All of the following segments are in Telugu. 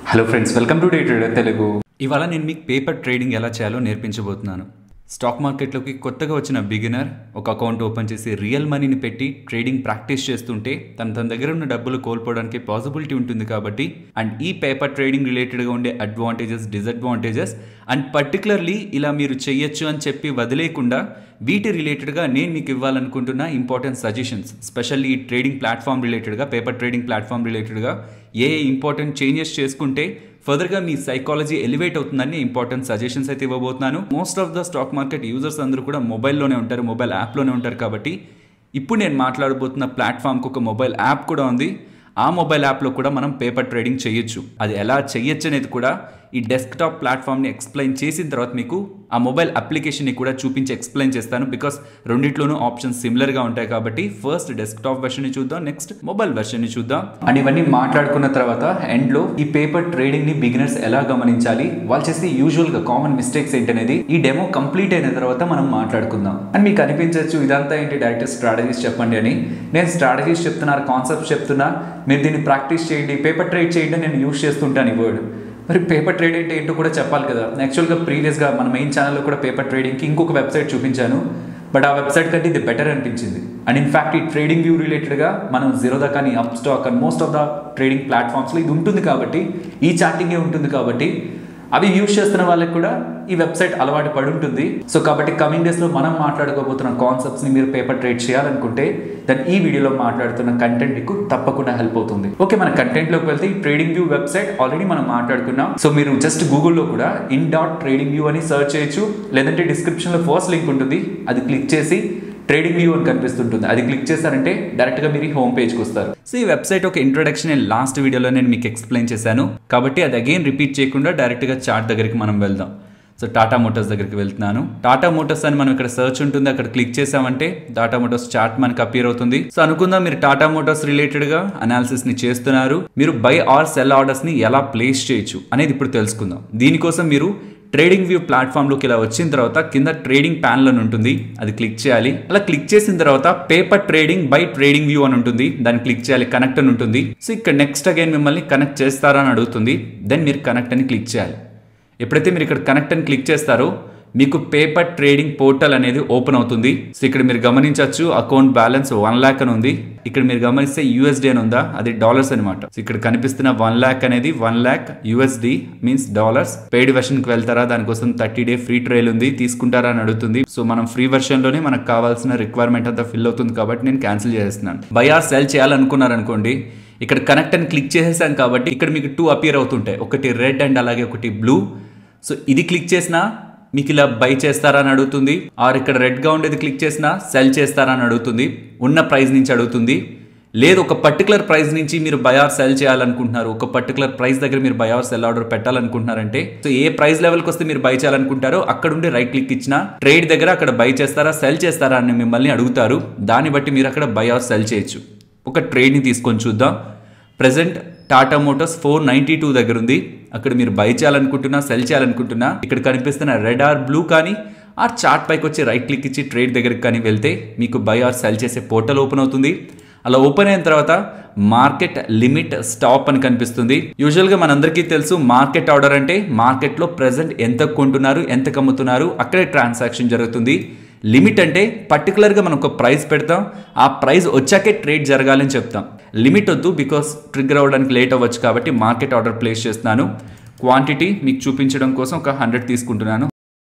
hello friends welcome to day trader Telugu ఇవాళ నేను మీకు పేపర్ ట్రేడింగ్ ఎలా చేయాలో నేర్పించబోతున్నాను స్టాక్ మార్కెట్లోకి కొత్తగా వచ్చిన బిగినర్ ఒక అకౌంట్ ఓపెన్ చేసి రియల్ మనీని పెట్టి ట్రేడింగ్ ప్రాక్టీస్ చేస్తుంటే తన తన దగ్గర ఉన్న డబ్బులు కోల్పోవడానికి పాసిబిలిటీ ఉంటుంది కాబట్టి అండ్ ఈ పేపర్ ట్రేడింగ్ రిలేటెడ్గా ఉండే అడ్వాంటేజెస్ డిసడ్వాంటేజెస్ అండ్ పర్టికులర్లీ ఇలా మీరు చెయ్యొచ్చు అని చెప్పి వదిలేయకుండా వీటి రిలేటెడ్గా నేను మీకు ఇవ్వాలనుకుంటున్న ఇంపార్టెంట్ సజెషన్స్ స్పెషల్లీ ఈ ట్రేడింగ్ ప్లాట్ఫామ్ రిలేటెడ్గా పేపర్ ట్రేడింగ్ ప్లాట్ఫామ్ రిలేటెడ్గా ఏ ఏ ఇంపార్టెంట్ చేంజెస్ చేసుకుంటే ఫర్దర్గా మీ సైకాలజీ ఎలివేట్ అవుతుందని ఇంపార్టెంట్ సజెషన్స్ అయితే ఇవ్వబోతున్నాను most of the stock market users అందరూ కూడా మొబైల్లోనే ఉంటారు మొబైల్ యాప్లోనే ఉంటారు కాబట్టి ఇప్పుడు నేను మాట్లాడబోతున్న ప్లాట్ఫామ్కి ఒక మొబైల్ యాప్ కూడా ఉంది ఆ మొబైల్ యాప్లో కూడా మనం పేపర్ ట్రేడింగ్ చేయొచ్చు అది ఎలా చేయొచ్చు అనేది కూడా ఈ డెస్క్టాప్ ప్లాట్ఫామ్ని ఎక్స్ప్లెయిన్ చేసిన తర్వాత మీకు ఆ మొబైల్ అప్లికేషన్ని కూడా చూపించి ఎక్స్ప్లెయిన్ చేస్తాను బికాస్ రెండిట్లోనూ ఆప్షన్స్ సిమిలర్గా ఉంటాయి కాబట్టి ఫస్ట్ డెస్క్టాప్ వెర్షన్ని చూద్దాం నెక్స్ట్ మొబైల్ వెర్షన్ని చూద్దాం అండ్ ఇవన్నీ మాట్లాడుకున్న తర్వాత ఎండ్లో ఈ పేపర్ ట్రేడింగ్ ని బిగినర్స్ ఎలా గమనించాలి వాళ్ళు చేసే యూజువల్ గా కామన్ మిస్టేక్స్ ఏంటనేది ఈ డెమో కంప్లీట్ అయిన తర్వాత మనం మాట్లాడుకుందాం అండ్ మీకు అనిపించవచ్చు ఇదంతా ఏంటి డైరెక్ట్ స్ట్రాటజీస్ చెప్పండి అని నేను స్ట్రాటజీస్ చెప్తున్నారు కాన్సెప్ట్స్ చెప్తున్నా మీరు దీన్ని ప్రాక్టీస్ చేయండి పేపర్ ట్రేడ్ చేయండి నేను యూస్ చేస్తుంటాను ఈ వర్డ్ మరి పేపర్ ట్రేడ్ అంటే ఏంటో కూడా చెప్పాలి కదా యాక్చువల్గా ప్రీవియస్గా మన మెయిన్ ఛానల్లో కూడా పేపర్ ట్రేడింగ్కి ఇంకొక వెబ్సైట్ చూపించాను బట్ ఆ వెబ్సైట్ కంటే ఇది బెటర్ అనిపించింది అండ్ ఇన్ఫాక్ట్ ఈ ట్రేడింగ్ వ్యూ రిలేటెడ్గా మనం జీరోదా కానీ Upstox and most of the trading ప్లాట్ఫామ్స్లో ఇది ఉంటుంది కాబట్టి ఈ చాటింగే ఉంటుంది కాబట్టి అవి యూజ్ చేస్తున్న వాళ్ళకి కూడా ఈ వెబ్సైట్ అలవాటు పడి ఉంటుంది సో కాబట్టి కమింగ్ డేస్లో మనం మాట్లాడుకోబోతున్న కాన్సెప్ట్స్ని మీరు పేపర్ ట్రేడ్ చేయాలనుకుంటే దెన్ ఈ వీడియోలో మాట్లాడుతున్న కంటెంట్ మీకు తప్పకుండా హెల్ప్ అవుతుంది ఓకే మన కంటెంట్లోకి వెళ్తే ఈ ట్రేడింగ్ వ్యూ వెబ్సైట్ ఆల్రెడీ మనం మాట్లాడుకున్నాం సో మీరు జస్ట్ గూగుల్లో కూడా ఇన్ డాట్ ట్రేడింగ్ వ్యూ అని సెర్చ్ చేయొచ్చు లేదంటే డిస్క్రిప్షన్లో ఫస్ట్ లింక్ ఉంటుంది అది క్లిక్ చేసి ట్రేడింగ్ వ్యూ అని కనిపిస్తుంటుంది అది క్లిక్ చేశారంటే డైరెక్ట్గా మీరు హోమ్ పేజ్కి వస్తారు సో ఈ వెబ్సైట్ ఒక ఇంట్రొడక్షన్ నేను లాస్ట్ వీడియోలో నేను మీకు ఎక్స్ప్లెయిన్ చేశాను కాబట్టి అది అగైన్ రిపీట్ చేయకుండా డైరెక్ట్గా చార్ట్ దగ్గరికి మనం వెళ్దాం సో టాటా మోటార్స్ దగ్గరికి వెళ్తున్నాను టాటా మోటార్స్ అని మనం ఇక్కడ సర్చ్ ఉంటుంది అక్కడ క్లిక్ చేసామంటే టాటా మోటార్స్ చార్ట్ మనకి అపియర్ అవుతుంది సో అనుకుందాం మీరు టాటా మోటార్స్ రిలేటెడ్ గా అనాలిసిస్ ని చేస్తున్నారు మీరు బై ఆర్ సెల్ ఆర్డర్స్ ని ఎలా ప్లేస్ చేయొచ్చు అనేది ఇప్పుడు తెలుసుకుందాం దీనికోసం మీరు ట్రేడింగ్ వ్యూ ప్లాట్ఫామ్లోకి ఇలా వచ్చిన తర్వాత కింద ట్రేడింగ్ ప్యానల్ అని ఉంటుంది అది క్లిక్ చేయాలి అలా క్లిక్ చేసిన తర్వాత paper trading by trading view అని ఉంటుంది దాన్ని క్లిక్ చేయాలి కనెక్ట్ అని ఉంటుంది సో ఇక్కడ నెక్స్ట్ అగైన్ మిమ్మల్ని కనెక్ట్ చేస్తారా అని అడుగుతుంది దెన్ మీరు కనెక్ట్ అని క్లిక్ చేయాలి ఎప్పుడైతే మీరు ఇక్కడ కనెక్ట్ అని క్లిక్ చేస్తారో మీకు పేపర్ ట్రేడింగ్ పోర్టల్ అనేది ఓపెన్ అవుతుంది సో ఇక్కడ మీరు గమనించవచ్చు అకౌంట్ బ్యాలెన్స్ వన్ ల్యాక్ అని ఉంది ఇక్కడ మీరు గమనిస్తే యూఎస్డి అని ఉందా అది డాలర్స్ అనమాట సో ఇక్కడ కనిపిస్తున్న వన్ ల్యాక్ అనేది one lakh USD means dollars paid version కి వెళ్తారా దానికోసం థర్టీ డే ఫ్రీ ట్రయల్ ఉంది తీసుకుంటారా అని అడుగుతుంది సో మనం ఫ్రీ వెర్షన్ లోనే మనకు కావాల్సిన రిక్వైర్మెంట్ అంతా ఫిల్ అవుతుంది కాబట్టి నేను క్యాన్సిల్ చేస్తున్నాను బై ఆర్ సెల్ చేయాలనుకున్నారనుకోండి ఇక్కడ కనెక్ట్ అని క్లిక్ చేసేసాం కాబట్టి ఇక్కడ మీకు టూ అపియర్ అవుతుంటాయి ఒకటి రెడ్ అండ్ అలాగే ఒకటి బ్లూ సో ఇది క్లిక్ చేసినా మీకు ఇలా బై చేస్తారా అని అడుగుతుంది ఆర్ ఇక్కడ రెడ్గా ఉండేది క్లిక్ చేసినా సెల్ చేస్తారా అని అడుగుతుంది ఉన్న ప్రైస్ నుంచి అడుగుతుంది లేదు ఒక పర్టికులర్ ప్రైస్ నుంచి మీరు బై ఆర్ సెల్ చేయాలనుకుంటున్నారు ఒక పర్టికులర్ ప్రైస్ దగ్గర మీరు బై ఆర్ సెల్ ఆర్డర్ పెట్టాలనుకుంటున్నారంటే సో ఏ ప్రైస్ లెవెల్కి వస్తే మీరు బై చేయాలనుకుంటారో అక్కడ ఉండి రైట్ క్లిక్ ఇచ్చిన ట్రేడ్ దగ్గర అక్కడ బై చేస్తారా సెల్ చేస్తారా అని మిమ్మల్ని అడుగుతారు దాన్ని బట్టి మీరు అక్కడ బై ఆర్ సెల్ చేయొచ్చు ఒక ట్రేడ్ని తీసుకొని చూద్దాం present Tata motors four ninety two దగ్గర ఉంది అక్కడ మీరు బై చేయాలనుకుంటున్నా సెల్ చేయాలనుకుంటున్నా ఇక్కడ కనిపిస్తున్న రెడ్ ఆర్ బ్లూ కానీ ఆ చార్ట్ పైకి వచ్చి రైట్ క్లిక్ ఇచ్చి ట్రేడ్ దగ్గరికి కానీ వెళ్తే మీకు బై ఆర్ సెల్ చేసే పోర్టల్ ఓపెన్ అవుతుంది అలా ఓపెన్ అయిన తర్వాత మార్కెట్ లిమిట్ స్టాప్ అని కనిపిస్తుంది యూజువల్గా మనందరికీ తెలుసు మార్కెట్ ఆర్డర్ అంటే మార్కెట్లో ప్రజెంట్ ఎంత కొంటున్నారు ఎంత కమ్ముతున్నారు అక్కడే ట్రాన్సాక్షన్ జరుగుతుంది లిమిట్ అంటే పర్టికులర్గా మనం ఒక ప్రైస్ పెడతాం ఆ ప్రైస్ వచ్చాకే ట్రేడ్ జరగాలని చెప్తాం లిమిట్ వద్దు బికాస్ ట్రిగ్గర్ అవ్వడానికి లేట్ అవ్వచ్చు కాబట్టి మార్కెట్ ఆర్డర్ ప్లేస్ చేస్తున్నాను క్వాంటిటీ మీకు చూపించడం కోసం ఒక హండ్రెడ్ తీసుకుంటున్నాను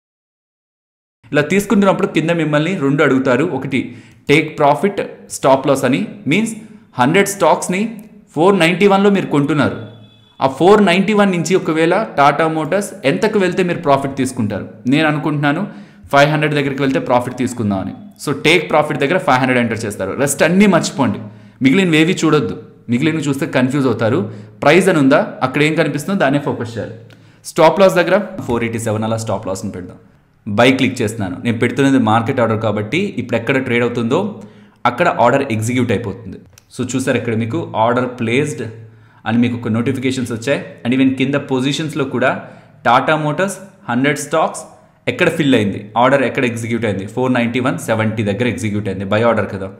ఇలా తీసుకుంటున్నప్పుడు కింద మిమ్మల్ని రెండు అడుగుతారు ఒకటి టేక్ ప్రాఫిట్ స్టాప్ లాస్ అని మీన్స్ హండ్రెడ్ స్టాక్స్ని ఫోర్ నైంటీ వన్లో మీరు కొంటున్నారు ఆ ఫోర్ నైంటీ వన్ నుంచి ఒకవేళ టాటా మోటార్స్ ఎంతకు వెళ్తే మీరు ప్రాఫిట్ తీసుకుంటారు నేను అనుకుంటున్నాను ఫైవ్ హండ్రెడ్ దగ్గరికి వెళ్తే ప్రాఫిట్ తీసుకుందాం అని సో టేక్ ప్రాఫిట్ దగ్గర ఫైవ్ హండ్రెడ్ ఎంటర్ చేస్తారు రెస్ట్ అన్నీ మర్చిపోండి మిగిలినవి ఏవి చూడొద్దు మిగిలినవి చూస్తే కన్ఫ్యూజ్ అవుతారు ప్రైస్ అని ఉందా అక్కడ ఏం కనిపిస్తుందో దాన్నే ఫోకస్ చేయాలి స్టాప్ లాస్ దగ్గర ఫోర్ ఎయిటీ సెవెన్ అలా స్టాప్ లాస్ని పెడదాం బై క్లిక్ చేస్తున్నాను నేను పెడుతున్నది మార్కెట్ ఆర్డర్ కాబట్టి ఇప్పుడు ఎక్కడ ట్రేడ్ అవుతుందో అక్కడ ఆర్డర్ ఎగ్జిక్యూట్ అయిపోతుంది సో చూసారు ఇక్కడ మీకు ఆర్డర్ ప్లేస్డ్ అని మీకు ఒక నోటిఫికేషన్స్ వచ్చాయి అండ్ ఈవెన్ కింద పొజిషన్స్లో కూడా టాటా మోటార్స్ హండ్రెడ్ స్టాక్స్ ఎక్కడ ఫిల్ అయింది ఆర్డర్ ఎక్కడ ఎగ్జిక్యూట్ అయింది ఫోర్ నైంటీ వన్ సెవెంటీ దగ్గర ఎగ్జిక్యూట్ అయింది బై ఆర్డర్ కదా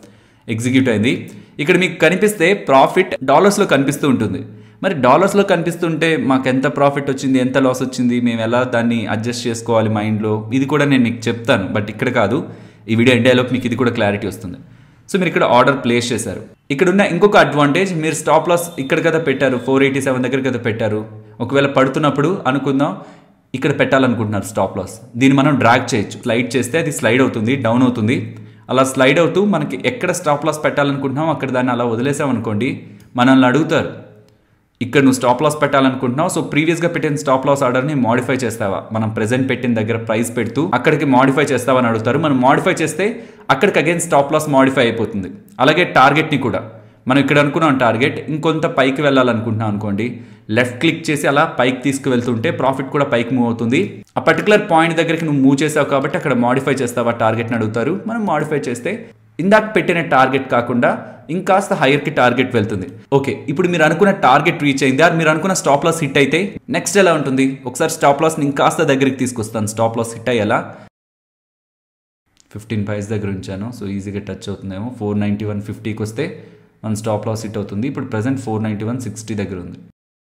ఎగ్జిక్యూట్ అయింది ఇక్కడ మీకు కనిపిస్తే ప్రాఫిట్ డాలర్స్లో కనిపిస్తూ ఉంటుంది మరి డాలర్స్లో కనిపిస్తుంటే మాకు ఎంత ప్రాఫిట్ వచ్చింది ఎంత లాస్ వచ్చింది మేము ఎలా దాన్ని అడ్జస్ట్ చేసుకోవాలి మైండ్లో ఇది కూడా నేను మీకు చెప్తాను బట్ ఇక్కడ కాదు ఈ వీడియో ఎండేలోపు మీకు ఇది కూడా క్లారిటీ వస్తుంది సో మీరు ఇక్కడ ఆర్డర్ ప్లేస్ చేశారు ఇక్కడ ఉన్న ఇంకొక అడ్వాంటేజ్ మీరు స్టాప్ లాస్ ఇక్కడ కదా పెట్టారు ఫోర్ ఎయిటీ సెవెన్ దగ్గర కదా పెట్టారు ఒకవేళ పడుతున్నప్పుడు అనుకుందాం ఇక్కడ పెట్టాలనుకుంటున్నారు స్టాప్ లాస్ దీన్ని మనం డ్రాగ్ చేయొచ్చు స్లైడ్ చేస్తే అది స్లైడ్ అవుతుంది డౌన్ అవుతుంది అలా స్లైడ్ అవుతూ మనకి ఎక్కడ స్టాప్ లాస్ పెట్టాలనుకుంటున్నాం అక్కడ దాన్ని అలా వదిలేసాం అనుకోండి మనల్ని అడుగుతారు ఇక్కడ నువ్వు స్టాప్ లాస్ పెట్టాలనుకుంటున్నావు సో ప్రీవియస్గా పెట్టిన స్టాప్ లాస్ ఆర్డర్ని మాడిఫై చేస్తావా మనం ప్రెజెంట్ పెట్టిన దగ్గర ప్రైస్ పెడుతూ అక్కడికి మాడిఫై చేస్తావా అని అడుగుతారు మనం మాడిఫై చేస్తే అక్కడికి అగైన్ స్టాప్ లాస్ మాడిఫై అయిపోతుంది అలాగే టార్గెట్ని కూడా మనం ఇక్కడ అనుకున్నాం టార్గెట్ ఇంకొంత పైకి వెళ్ళాలనుకుంటున్నాం అనుకోండి లెఫ్ట్ క్లిక్ చేసి అలా పైకి తీసుకువెళ్తుంటే ప్రాఫిట్ కూడా పైకి మూవ్ అవుతుంది ఆ పర్టికులర్ పాయింట్ దగ్గరికి నువ్వు మూవ్ చేసావు కాబట్టి అక్కడ మాడిఫై చేస్తావా టార్గెట్ని అడుగుతారు మనం మాడిఫై చేస్తే ఇందాక పెట్టిన టార్గెట్ కాకుండా ఇంకాస్త హైయర్కి టార్గెట్ వెళ్తుంది ఓకే ఇప్పుడు మీరు అనుకున్న టార్గెట్ రీచ్ అయింది ఆర్ మీరు అనుకున్న స్టాప్ లాస్ హిట్ అయితే నెక్స్ట్ ఎలా ఉంటుంది ఒకసారి స్టాప్ లాస్ని ఇంకాస్త దగ్గరికి తీసుకొస్తాను స్టాప్ లాస్ హిట్ అయ్యేలా ఫిఫ్టీన్ ప్రైస్ దగ్గర ఉంచాను సో ఈజీగా టచ్ అవుతుందేమో ఫోర్ నైంటీ వన్ ఫిఫ్టీకి వస్తే మన స్టాప్ లాస్ హిట్ అవుతుంది ఇప్పుడు present four ninety one sixty దగ్గర ఉంది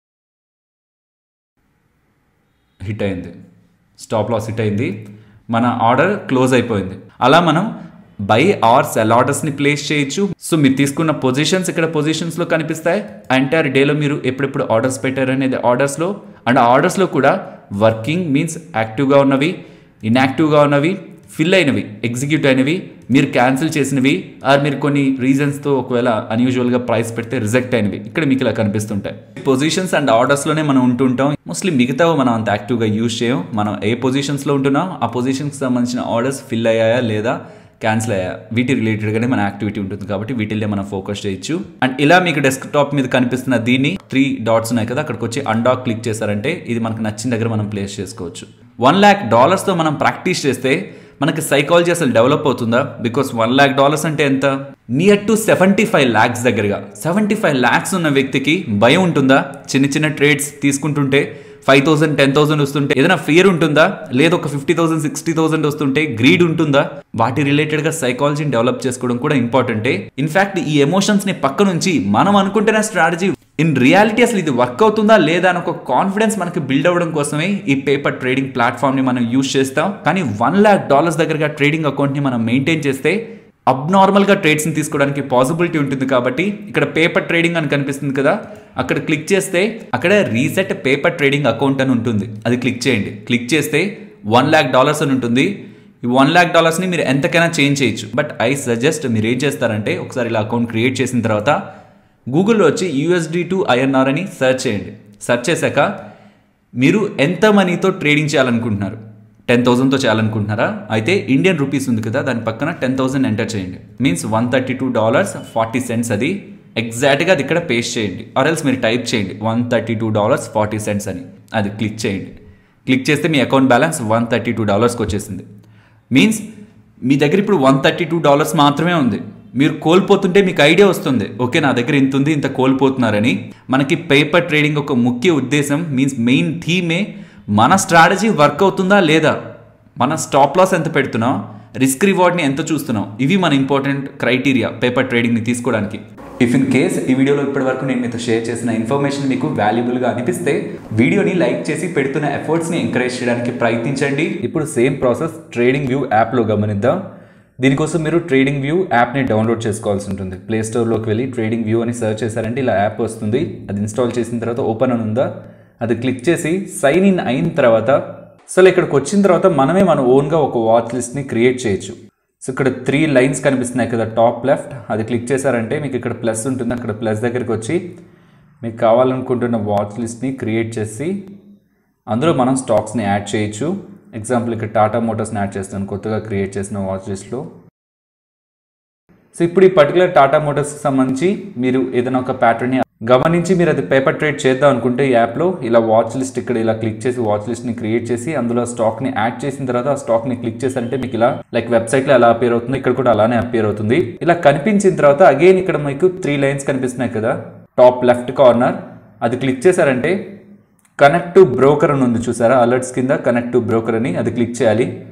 హిట్ అయింది స్టాప్ లాస్ హిట్ అయింది మన ఆర్డర్ క్లోజ్ అయిపోయింది అలా మనం బై ఆర్ సెల్ ఆర్డర్స్ని ప్లేస్ చేయొచ్చు సో మీరు తీసుకున్న పొజిషన్స్ ఇక్కడ పొజిషన్స్లో కనిపిస్తాయి ఎంటైర్ డేలో మీరు ఎప్పుడెప్పుడు ఆర్డర్స్ పెట్టారు అనేది ఆర్డర్స్లో అండ్ ఆర్డర్స్లో కూడా వర్కింగ్ మీన్స్ యాక్టివ్గా ఉన్నవి ఇన్యాక్టివ్గా ఉన్నవి ఫిల్ అయినవి ఎగ్జిక్యూట్ అయినవి మీరు క్యాన్సిల్ చేసినవి ఆర్ మీరు కొన్ని రీజన్స్తో ఒకవేళ అన్యూజువల్గా ప్రైస్ పెడితే రిజెక్ట్ అయినవి ఇక్కడ మీకు ఇలా కనిపిస్తుంటాయి పొజిషన్స్ అండ్ ఆర్డర్స్లోనే మనం ఉంటుంటాం మోస్ట్లీ మిగతా మనం అంత యాక్టివ్గా యూజ్ చేయం మనం ఏ పొజిషన్స్లో ఉంటున్నాం ఆ పొజిషన్స్కి సంబంధించిన ఆర్డర్స్ ఫిల్ అయ్యాయా లేదా క్యాన్సిల్ అయ్యా వీటి రిలేటెడ్గానే మన యాక్టివిటీ ఉంటుంది కాబట్టి వీటిల్లే మనం ఫోకస్ చేయొచ్చు అండ్ ఇలా మీకు డెస్క్టాప్ మీద కనిపిస్తున్న దీన్ని త్రీ డాట్స్ ఉన్నాయి కదా అక్కడికి వచ్చి అన్డాక్ క్లిక్ చేశారంటే ఇది మనకు నచ్చిన దగ్గర మనం ప్లేస్ చేసుకోవచ్చు వన్ ల్యాక్ డాలర్స్తో మనం ప్రాక్టీస్ చేస్తే మనకి సైకాలజీ అసలు డెవలప్ అవుతుందా బికాస్ వన్ ల్యాక్ డాలర్స్ అంటే ఎంత near to seventy five lakhs దగ్గరగా సెవెంటీ ఫైవ్ ల్యాక్స్ ఉన్న వ్యక్తికి భయం ఉంటుందా చిన్న చిన్న ట్రేడ్స్ తీసుకుంటుంటే ఫైవ్ థౌసండ్ టెన్ థౌసండ్ వస్తుంటే ఏదైనా ఫియర్ ఉంటుందా లేదా ఒక ఫిఫ్టీ థౌసండ్ సిక్స్టీ థౌసండ్ వస్తుంటే గ్రీడ్ ఉంటుందా వాటి రిలేటెడ్గా సైకాలజీని డెవలప్ చేసుకోవడం కూడా ఇంపార్టెంటే ఇన్ఫాక్ట్ ఈ ఎమోషన్స్ని పక్క నుంచి మనం అనుకుంటున్న స్ట్రాటజీ ఇన్ రియాలిటీ అసలు ఇది వర్క్ అవుతుందా లేదా అని ఒక కాన్ఫిడెన్స్ మనకి బిల్డ్ అవ్వడం కోసమే ఈ పేపర్ ట్రేడింగ్ ప్లాట్ఫామ్ని మనం యూజ్ చేస్తాం కానీ వన్ ల్యాక్ డాలర్స్ దగ్గరగా ట్రేడింగ్ అకౌంట్ని మనం మెయింటైన్ చేస్తే అబ్నార్మల్గా ట్రేడ్స్ని తీసుకోవడానికి పాసిబిలిటీ ఉంటుంది కాబట్టి ఇక్కడ పేపర్ ట్రేడింగ్ అని కనిపిస్తుంది కదా అక్కడ క్లిక్ చేస్తే అక్కడ రీసెట్ పేపర్ ట్రేడింగ్ అకౌంట్ అని ఉంటుంది అది క్లిక్ చేయండి క్లిక్ చేస్తే వన్ ల్యాక్ డాలర్స్ అని ఉంటుంది ఈ వన్ ల్యాక్ డాలర్స్ని మీరు ఎంతకైనా చేంజ్ చేయొచ్చు బట్ ఐ సజెస్ట్ మీరు ఏం చేస్తారంటే ఒకసారి ఇలా అకౌంట్ క్రియేట్ చేసిన తర్వాత గూగుల్లో వచ్చి యూఎస్డి టు ఐఎన్ఆర్ అని సెర్చ్ చేయండి సెర్చ్ చేశాక మీరు ఎంత మనీతో ట్రేడింగ్ చేయాలనుకుంటున్నారు టెన్ థౌసండ్తో చేయాలనుకుంటున్నారా అయితే ఇండియన్ రూపీస్ ఉంది కదా దాని పక్కన టెన్ థౌసండ్ ఎంటర్ చేయండి means one thirty two dollars forty cents అది ఎగ్జాక్ట్గా అది ఇక్కడ పేస్ట్ చేయండి ఆర్ ఎల్స్ మీరు టైప్ చేయండి one thirty two dollars forty cents అని అది క్లిక్ చేయండి క్లిక్ చేస్తే మీ account balance one thirty two డాలర్స్కి వచ్చేసింది మీన్స్ మీ దగ్గర ఇప్పుడు వన్ థర్టీ టూ డాలర్స్ మాత్రమే ఉంది మీరు కోల్పోతుంటే మీకు ఐడియా వస్తుంది ఓకే నా దగ్గర ఇంత ఉంది ఇంత కోల్పోతున్నారని మనకి పేపర్ ట్రేడింగ్ ఒక ముఖ్య ఉద్దేశం మీన్స్ మెయిన్ థీమే మన స్ట్రాటజీ వర్క్ అవుతుందా లేదా మన స్టాప్ లాస్ ఎంత పెడుతున్నాం రిస్క్ రివార్డ్ని ఎంత చూస్తున్నాం ఇవి మన ఇంపార్టెంట్ క్రైటీరియా పేపర్ ట్రేడింగ్ని తీసుకోవడానికి ఇఫ్ ఇన్ కేస్ ఈ వీడియోలో ఇప్పటి వరకు నేను మీతో షేర్ చేసిన ఇన్ఫర్మేషన్ మీకు వాల్యుబుల్గా అనిపిస్తే వీడియోని లైక్ చేసి పెడుతున్న ఎఫర్ట్స్ని ఎంకరేజ్ చేయడానికి ప్రయత్నించండి ఇప్పుడు సేమ్ ప్రాసెస్ ట్రేడింగ్ వ్యూ యాప్లో గమనిద్దాం దీనికోసం మీరు ట్రేడింగ్ వ్యూ యాప్ని డౌన్లోడ్ చేసుకోవాల్సి ఉంటుంది ప్లే స్టోర్లోకి వెళ్ళి ట్రేడింగ్ వ్యూ అని సెర్చ్ చేశారంటే ఇలా యాప్ వస్తుంది అది ఇన్స్టాల్ చేసిన తర్వాత ఓపెన్ అని ఉందా అది క్లిక్ చేసి సైన్ ఇన్ అయిన తర్వాత అసలు ఇక్కడికి వచ్చిన తర్వాత మనమే మన ఓన్గా ఒక వాచ్ లిస్ట్ని క్రియేట్ చేయొచ్చు సో ఇక్కడ త్రీ లైన్స్ కనిపిస్తున్నాయి కదా టాప్ లెఫ్ట్ అది క్లిక్ చేశారంటే మీకు ఇక్కడ ప్లస్ ఉంటుంది అక్కడ ప్లస్ దగ్గరికి వచ్చి మీకు కావాలనుకుంటున్న వాచ్ లిస్ట్ని క్రియేట్ చేసి అందులో మనం స్టాక్స్ని యాడ్ చేయొచ్చు ఎగ్జాంపుల్ ఇక్కడ టాటా మోటార్స్ని యాడ్ చేస్తాను కొత్తగా క్రియేట్ చేసిన వాచ్ లిస్ట్లో సో ఇప్పుడు ఈ పర్టికులర్ టాటా మోటార్స్కి సంబంధించి మీరు ఏదైనా ఒక ప్యాటర్న్ని గమనించి మీరు అది పేపర్ ట్రేడ్ చేద్దాం అనుకుంటే ఈ యాప్లో ఇలా వాచ్ లిస్ట్ ఇక్కడ ఇలా క్లిక్ చేసి వాచ్ లిస్ట్ని క్రియేట్ చేసి అందులో స్టాక్ని యాడ్ చేసిన తర్వాత ఆ స్టాక్ని క్లిక్ చేశారంటే మీకు ఇలా లైక్ వెబ్సైట్లో ఎలా అపేర్ అవుతుంది ఇక్కడ కూడా అలానే అపేర్ అవుతుంది ఇలా కనిపించిన తర్వాత అగైన్ ఇక్కడ మీకు త్రీ లైన్స్ కనిపిస్తున్నాయి కదా టాప్ లెఫ్ట్ కార్నర్ అది క్లిక్ చేశారంటే కనెక్ట్ టు బ్రోకర్ అని ఉంది చూసారా అలర్ట్స్ కింద కనెక్ట్ టు బ్రోకర్ అని అది క్లిక్ చేయాలి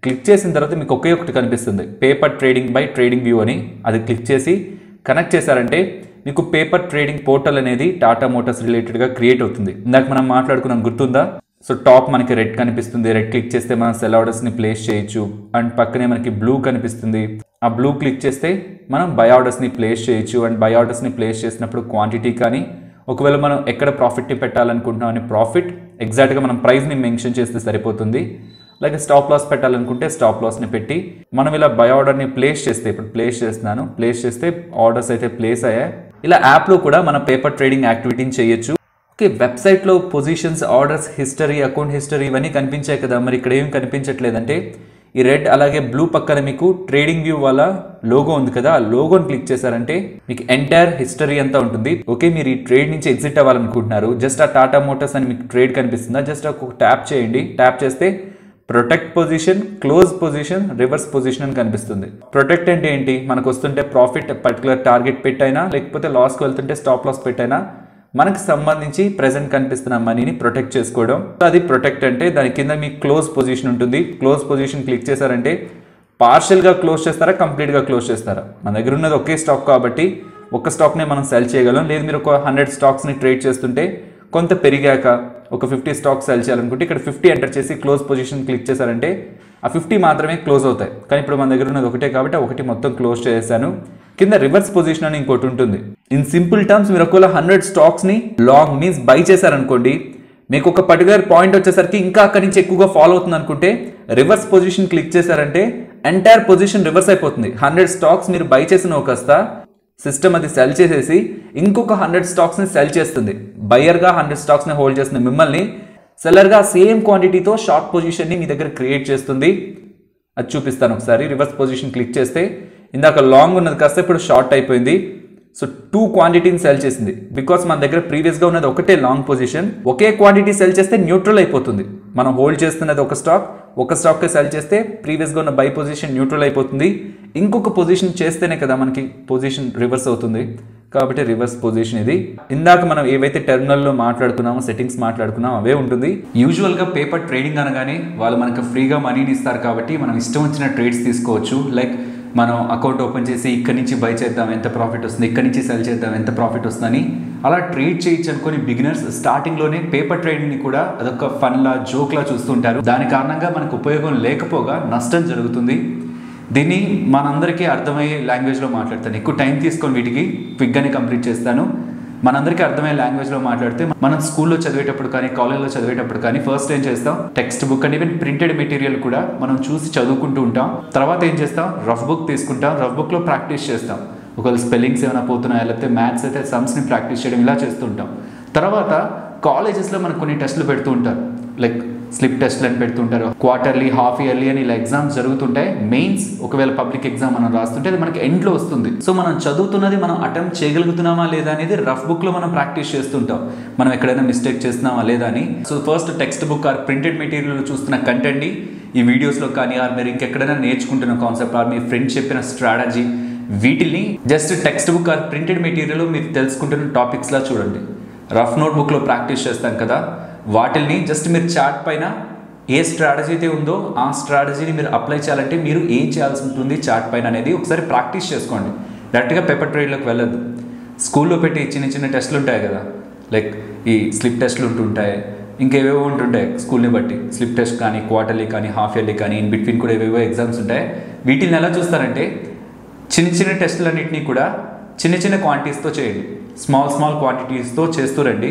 క్లిక్ చేసిన తర్వాత మీకు ఒకే ఒకటి కనిపిస్తుంది paper trading by trading view అని అది క్లిక్ చేసి కనెక్ట్ చేశారంటే మీకు పేపర్ ట్రేడింగ్ పోర్టల్ అనేది టాటా మోటార్స్ రిలేటెడ్గా క్రియేట్ అవుతుంది ఇందాక మనం మాట్లాడుకున్నాం గుర్తుందా సో టాప్ మనకి రెడ్ కనిపిస్తుంది రెడ్ క్లిక్ చేస్తే మనం సెల్ ఆర్డర్స్ని ప్లేస్ చేయొచ్చు అండ్ పక్కనే మనకి బ్లూ కనిపిస్తుంది ఆ బ్లూ క్లిక్ చేస్తే మనం బై ఆర్డర్స్ని ప్లేస్ చేయొచ్చు అండ్ బై ఆర్డర్స్ని ప్లేస్ చేసినప్పుడు క్వాంటిటీ కానీ ఒకవేళ మనం ఎక్కడ ప్రాఫిట్ని పెట్టాలనుకుంటున్నాం అని ప్రాఫిట్ ఎగ్జాక్ట్గా మనం ప్రైస్ని మెన్షన్ చేస్తే సరిపోతుంది అలాగే స్టాప్ లాస్ పెట్టాలనుకుంటే స్టాప్ లాస్ని పెట్టి మనం ఇలా బై ఆర్డర్ని ప్లేస్ చేస్తే ఇప్పుడు ప్లేస్ చేస్తున్నాను ప్లేస్ చేస్తే ఆర్డర్స్ అయితే ప్లేస్ అయ్యాయి ఇలా యాప్లో కూడా మన పేపర్ ట్రేడింగ్ యాక్టివిటీని చేయొచ్చు ఓకే వెబ్సైట్లో positions orders history account history ఇవన్నీ కనిపించాయి కదా మరి ఇక్కడ ఏం కనిపించట్లేదంటే ఈ రెడ్ అలాగే బ్లూ పక్కన మీకు ట్రేడింగ్ వ్యూ వాళ్ళ లోగో ఉంది కదా ఆ లోగోని క్లిక్ చేశారంటే మీకు ఎంటైర్ హిస్టరీ అంతా ఉంటుంది ఓకే మీరు ఈ ట్రేడ్ నుంచి ఎగ్జిట్ అవ్వాలనుకుంటున్నారు జస్ట్ ఆ టాటా మోటార్స్ అని మీకు ట్రేడ్ కనిపిస్తుందా జస్ట్ ఒక ట్యాప్ చేయండి ట్యాప్ చేస్తే protect position close position reverse position అని కనిపిస్తుంది ప్రొటెక్ట్ అంటే ఏంటి మనకు వస్తుంటే ప్రాఫిట్ పర్టికులర్ టార్గెట్ పెట్టైనా లేకపోతే లాస్కి వెళ్తుంటే స్టాప్ లాస్ పెట్టైనా మనకు సంబంధించి ప్రెసెంట్ కనిపిస్తున్న మనీని ప్రొటెక్ట్ చేసుకోవడం అది ప్రొటెక్ట్ అంటే దాని కింద మీ క్లోజ్ పొజిషన్ ఉంటుంది క్లోజ్ పొజిషన్ క్లిక్ చేశారంటే పార్షియల్గా క్లోజ్ చేస్తారా కంప్లీట్గా క్లోజ్ చేస్తారా మన దగ్గర ఉన్నది ఒకే స్టాక్ కాబట్టి ఒక స్టాక్నే మనం సెల్ చేయగలం లేదు మీరు ఒక హండ్రెడ్ స్టాక్స్ని ట్రేడ్ చేస్తుంటే కొంత పెరిగాక ఒక ఫిఫ్టీ స్టాక్స్ సెల్ చేయాలనుకుంటే ఇక్కడ ఫిఫ్టీ ఎంటర్ చేసి క్లోజ్ పొజిషన్ క్లిక్ చేశారంటే ఆ ఫిఫ్టీ మాత్రమే క్లోజ్ అవుతాయి కానీ ఇప్పుడు మన దగ్గర ఉన్నది ఒకటే కాబట్టి ఒకటి మొత్తం క్లోజ్ చేశాను కింద రివర్స్ పొజిషన్ అని ఇంకోటి ఉంటుంది ఇన్ సింపుల్ టర్మ్స్ మీరు ఒకవేళ హండ్రెడ్ స్టాక్స్ని లాంగ్ మీన్స్ బై చేశారనుకోండి మీకు ఒక పర్టికులర్ పాయింట్ వచ్చేసరికి ఇంకా అక్కడి నుంచి ఎక్కువగా ఫాలో అవుతుంది అనుకుంటే రివర్స్ పొజిషన్ క్లిక్ చేశారంటే ఎంటైర్ పొజిషన్ రివర్స్ అయిపోతుంది హండ్రెడ్ స్టాక్స్ మీరు బై చేసిన ఒకస్త సిస్టమ్ అది సెల్ చేసేసి ఇంకొక హండ్రెడ్ స్టాక్స్ని సెల్ చేస్తుంది బయర్గా హండ్రెడ్ స్టాక్స్ని హోల్డ్ చేస్తుంది మిమ్మల్ని సెల్లర్గా సేమ్ క్వాంటిటీతో షార్ట్ పొజిషన్ని మీ దగ్గర క్రియేట్ చేస్తుంది అది చూపిస్తాను ఒకసారి రివర్స్ పొజిషన్ క్లిక్ చేస్తే ఇందాక లాంగ్ ఉన్నది కాస్త ఇప్పుడు షార్ట్ అయిపోయింది సో టూ క్వాంటిటీని సెల్ చేసింది బికాస్ మన దగ్గర ప్రీవియస్గా ఉన్నది ఒకటే లాంగ్ పొజిషన్ ఒకే క్వాంటిటీ సెల్ చేస్తే న్యూట్రల్ అయిపోతుంది మనం హోల్డ్ చేస్తున్నది ఒక స్టాక్ ఒక స్టాక్కి సెల్ చేస్తే ప్రీవియస్గా ఉన్న బై పొజిషన్ న్యూట్రల్ అయిపోతుంది ఇంకొక పొజిషన్ చేస్తేనే కదా మనకి పొజిషన్ రివర్స్ అవుతుంది కాబట్టి రివర్స్ పొజిషన్ ఇది ఇందాక మనం ఏవైతే టెర్మినల్లో మాట్లాడుకున్నామో సెట్టింగ్స్ మాట్లాడుకున్నామో అవే ఉంటుంది యూజువల్గా పేపర్ ట్రేడింగ్ అనగానే వాళ్ళు మనకు ఫ్రీగా మనీని ఇస్తారు కాబట్టి మనం ఇష్టం వచ్చిన ట్రేడ్స్ తీసుకోవచ్చు లైక్ మనం అకౌంట్ ఓపెన్ చేసి ఇక్కడి నుంచి బై చేద్దాం ఎంత ప్రాఫిట్ వస్తుంది ఇక్కడి నుంచి సెల్ చేద్దాం ఎంత ప్రాఫిట్ వస్తుందని అలా ట్రేడ్ చేయొచ్చు అనుకొని బిగినర్స్ స్టార్టింగ్లోనే పేపర్ ట్రేడింగ్ని కూడా అదొక ఫన్లా జోక్లా చూస్తుంటారు దాని కారణంగా మనకు ఉపయోగం లేకపోగా నష్టం జరుగుతుంది దీన్ని మనందరికీ అర్థమయ్యే లాంగ్వేజ్లో మాట్లాడతాను ఎక్కువ టైం తీసుకొని వీటికి క్విక్గానే కంప్లీట్ చేస్తాను మనందరికీ అర్థమయ్యే లాంగ్వేజ్లో మాట్లాడితే మనం స్కూల్లో చదివేటప్పుడు కానీ కాలేజ్లో చదివేటప్పుడు కానీ ఫస్ట్ ఏం చేస్తాం textbook and even printed material కూడా మనం చూసి చదువుకుంటూ ఉంటాం తర్వాత ఏం చేస్తాం రఫ్ బుక్ తీసుకుంటాం రఫ్ బుక్లో ప్రాక్టీస్ చేస్తాం ఒకవేళ స్పెల్లింగ్స్ ఏమైనా పోతున్నాయా లేకపోతే మ్యాథ్స్ అయితే సమ్స్ని ప్రాక్టీస్ చేయడం ఇలా చేస్తూ ఉంటాం తర్వాత కాలేజెస్లో మనకు కొన్ని టెస్టులు పెడుతూ ఉంటారు లైక్ స్లిప్ టెస్ట్లు అని పెడుతుంటారు క్వార్టర్లీ హాఫ్ ఇయర్లీ అని ఇలా ఎగ్జామ్స్ జరుగుతుంటాయి మెయిన్స్ ఒకవేళ పబ్లిక్ ఎగ్జామ్ మనం రాస్తుంటే అది మనకి ఎండ్లో వస్తుంది సో మనం చదువుతున్నది మనం అటెంప్ట్ చేయగలుగుతున్నామా లేదా అనేది రఫ్ బుక్లో మనం ప్రాక్టీస్ చేస్తుంటాం మనం ఎక్కడైనా మిస్టేక్ చేస్తున్నామా లేదా అని so first textbook or printed material చూస్తున్న కంటెంట్ని ఈ వీడియోస్లో కానీ ఆర్ మీరు ఇంకెక్కడైనా నేర్చుకుంటున్న కాన్సెప్ట్ ఆర్ మీ ఫ్రెండ్ చెప్పిన స్ట్రాటజీ వీటిని just textbook or printed material మీరు తెలుసుకుంటున్న టాపిక్స్లా చూడండి రఫ్ నోట్ బుక్లో ప్రాక్టీస్ చేస్తాం కదా వాటిల్ని జస్ట్ మీరు చార్ట్ పైన ఏ స్ట్రాటజీ అయితే ఉందో ఆ స్ట్రాటజీని మీరు అప్లై చేయాలంటే మీరు ఏం చేయాల్సి ఉంటుంది చార్ట్ పైన అనేది ఒకసారి ప్రాక్టీస్ చేసుకోండి డైరెక్ట్గా పేపర్ ట్రేడ్లోకి వెళ్ళొద్దు స్కూల్లో పెట్టి చిన్న చిన్న టెస్ట్లు ఉంటాయి కదా లైక్ ఈ స్లిప్ టెస్ట్లు ఉంటుంటాయి ఇంకేవేవో ఉంటుంటాయి స్కూల్ని బట్టి స్లిప్ టెస్ట్ కానీ క్వార్టర్లీ కానీ హాఫ్ ఇయర్లీ కానీ ఇన్ బిట్వీన్ కూడా ఏవేవో ఎగ్జామ్స్ ఉంటాయి వీటిని ఎలా చూస్తారంటే చిన్న చిన్న టెస్టులన్నింటినీ కూడా చిన్న చిన్న క్వాంటిటీస్తో చేయండి స్మాల్ స్మాల్ క్వాంటిటీస్తో చేస్తూ రండి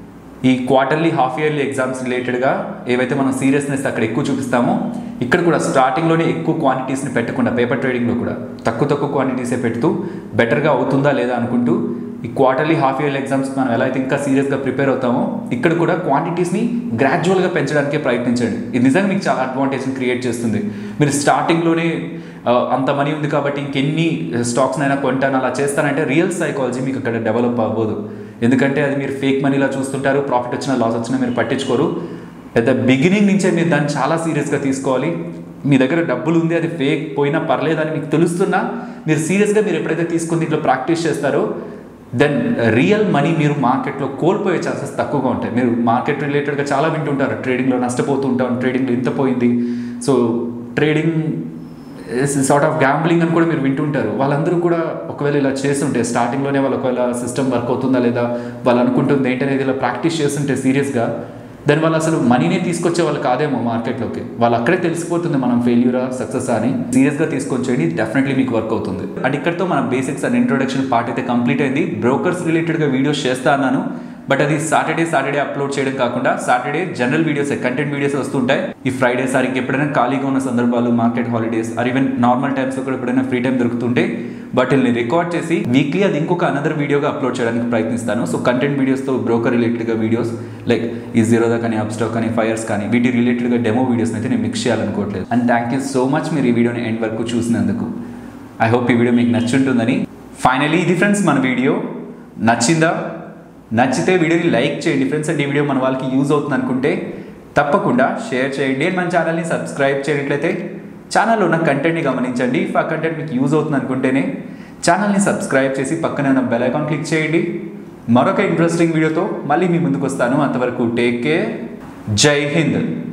ఈ క్వార్టర్లీ హాఫ్ ఇయర్లీ ఎగ్జామ్స్ రిలేటెడ్గా ఏవైతే మనం సీరియస్నెస్ అక్కడ ఎక్కువ చూపిస్తామో ఇక్కడ కూడా స్టార్టింగ్లోనే ఎక్కువ క్వాంటిటీస్ని పెట్టకుండా పేపర్ ట్రేడింగ్లో కూడా తక్కువ తక్కువ క్వాంటిటీసే పెడుతూ బెటర్గా అవుతుందా లేదా అనుకుంటూ ఈ క్వార్టర్లీ హాఫ్ ఇయర్లీ ఎగ్జామ్స్ మనం ఎలా అయితే ఇంకా సీరియస్గా ప్రిపేర్ అవుతామో ఇక్కడ కూడా క్వాంటిటీస్ని గ్రాడ్యువల్గా పెంచడానికే ప్రయత్నించండి ఇది నిజంగా మీకు చాలా అడ్వాంటేజ్ని క్రియేట్ చేస్తుంది మీరు స్టార్టింగ్లోనే ఆ, అంత మనీ ఉంది కాబట్టి ఇంకెన్ని స్టాక్స్ అయినా కొంటాను అలా చేస్తానంటే రియల్ సైకాలజీ మీకు అక్కడ డెవలప్ అవ్వదు ఎందుకంటే అది మీరు ఫేక్ మనీలా చూస్తుంటారు ప్రాఫిట్ వచ్చినా లాస్ వచ్చినా మీరు పట్టించుకోరు పెద్ద బిగినింగ్ నుంచే మీరు దాన్ని చాలా సీరియస్గా తీసుకోవాలి మీ దగ్గర డబ్బులు ఉంది అది ఫేక్ పోయినా పర్లేదని మీకు తెలుస్తున్నా మీరు సీరియస్గా మీరు ఎప్పుడైతే తీసుకుని దీంట్లో ప్రాక్టీస్ చేస్తారో దెన్ రియల్ మనీ మీరు మార్కెట్లో కోల్పోయే ఛాన్సెస్ తక్కువగా ఉంటాయి మీరు మార్కెట్ రిలేటెడ్గా చాలా వింటుంటారు ట్రేడింగ్లో నష్టపోతూ ఉంటాం ట్రేడింగ్లో ఇంత పోయింది so trading sort of gambling అని కూడా మీరు వింటుంటారు వాళ్ళందరూ కూడా ఒకవేళ ఇలా చేస్తుంటే స్టార్టింగ్లోనే వాళ్ళు ఒకవేళ సిస్టమ్ వర్క్ అవుతుందా లేదా వాళ్ళు అనుకుంటుంది ఏంటనేది ఇలా ప్రాక్టీస్ చేస్తుంటే సీరియస్గా దాని వల్ల అసలు మనీనే తీసుకొచ్చే వాళ్ళు కాదేమో మార్కెట్లోకి వాళ్ళు అక్కడే తెలిసిపోతుంది మనం ఫెయిల్యూరా సక్సెస్ అని సీరియస్గా తీసుకొని చేయండి డెఫినెట్లీ మీకు వర్క్ అవుతుంది అండ్ ఇక్కడతో మన బేసిక్స్ అండ్ ఇంట్రొడక్షన్ పార్ట్ అయితే కంప్లీట్ అయింది బ్రోకర్స్ రిలేటెడ్గా వీడియోస్ చేస్తా అన్నాను బట్ అది సాటర్డే సాటర్డే అప్లోడ్ చేయడం కాకుండా Saturday general videos content videos వస్తుంటాయి ఈ ఫ్రైడే సార్ ఎప్పుడైనా ఖాళీగా ఉన్న సందర్భాలు market holidays or even normal టైమ్స్లో కూడా ఎప్పుడైనా ఫ్రీ టైం దొరుకుతుంటే వాటిని రికార్డ్ చేసి వీక్లీ అది ఇంకొక అనదర్ వీడియోగా అప్లోడ్ చేయడానికి ప్రయత్నిస్తాను సో కంటెంట్ వీడియోస్తో బ్రోకర్ రిలేటెడ్గా వీడియోస్ లైక్ ఈ జీరోదా కానీ అప్స్టాక్ కానీ ఫైర్స్ కానీ వీటి రిలేటెడ్గా డెమో వీడియోస్ని అయితే నేను మిక్స్ చేయాలనుకోవట్లేదు and thank you so much మీరు ఈ వీడియోని ఎండ్ వరకు చూసినందుకు ఐ హోప్ ఈ వీడియో మీకు నచ్చుంటుందని ఫైనలీ ఇది ఫ్రెండ్స్ మన వీడియో నచ్చిందా నచ్చితే వీడియోని లైక్ చేయండి ఫ్రెండ్స్ అండ్ ఈ వీడియో మన వాళ్ళకి యూజ్ అవుతుంది అనుకుంటే తప్పకుండా షేర్ చేయండి అండ్ మన ఛానల్ని సబ్స్క్రైబ్ చేయనట్లయితే ఛానల్లో ఉన్న కంటెంట్ని గమనించండి ఇఫ్ ఆ కంటెంట్ మీకు యూజ్ అవుతుంది అనుకుంటేనే ఛానల్ని సబ్స్క్రైబ్ చేసి పక్కనే ఉన్న బెల్ ఐకాన్ క్లిక్ చేయండి మరొక ఇంట్రెస్టింగ్ వీడియోతో మళ్ళీ మీ ముందుకు వస్తాను అంతవరకు టేక్ కేర్ జై హింద్